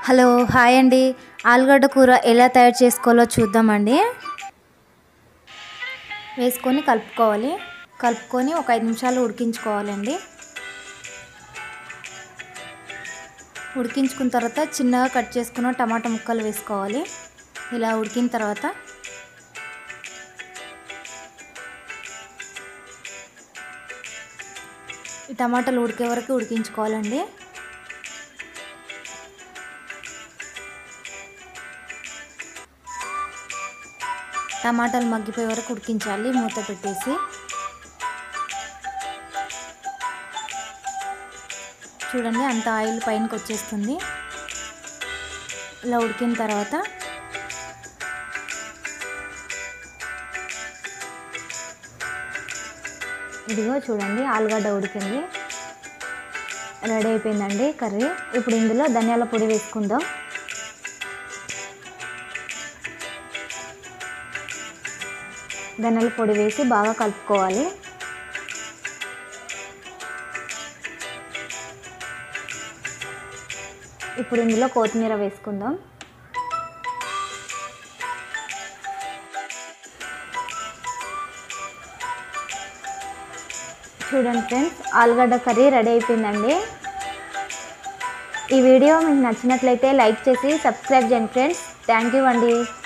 hello hi అండి ఆలుగడ్డ కూర ఎలా తయారు చేసుకోవాలో చూద్దామండి వేసుకొని కలుపుకోవాలి కలుపుకొని ఒక ఐదు నిమిషాలు ఉడికించుకోవాలండి ఉడికించుకున్న తర్వాత చిన్నగా కట్ చేసుకున్న టమాటా ముక్కలు వేసుకోవాలి ఇలా ఉడికిన తర్వాత ఈ టమాటాలు ఉడికే వరకు ఉడికించుకోవాలండి టమాటాలు మగ్గిపోయే వరకు ఉడికించాలి మూత పెట్టేసి చూడండి అంత ఆయిల్ పైనకి వచ్చేస్తుంది ఇలా ఉడికిన తర్వాత ఇదిగో చూడండి ఆలుగడ్డ ఉడికింది రెడీ అయిపోయిందండి కర్రీ ఇప్పుడు ఇందులో ధనియాల పొడి వేసుకుందాం ధనియాల పొడి వేసి బాగా కలుపుకోవాలి ఇప్పుడు ఇందులో కొత్తిమీర వేసుకుందాం చూడండి ఫ్రెండ్స్ ఆలుగడ్డ కర్రీ రెడీ అయిపోయిందండి ఈ వీడియో మీకు నచ్చినట్లయితే లైక్ చేసి సబ్స్క్రైబ్ చేయండి ఫ్రెండ్స్ థ్యాంక్ యూ అండి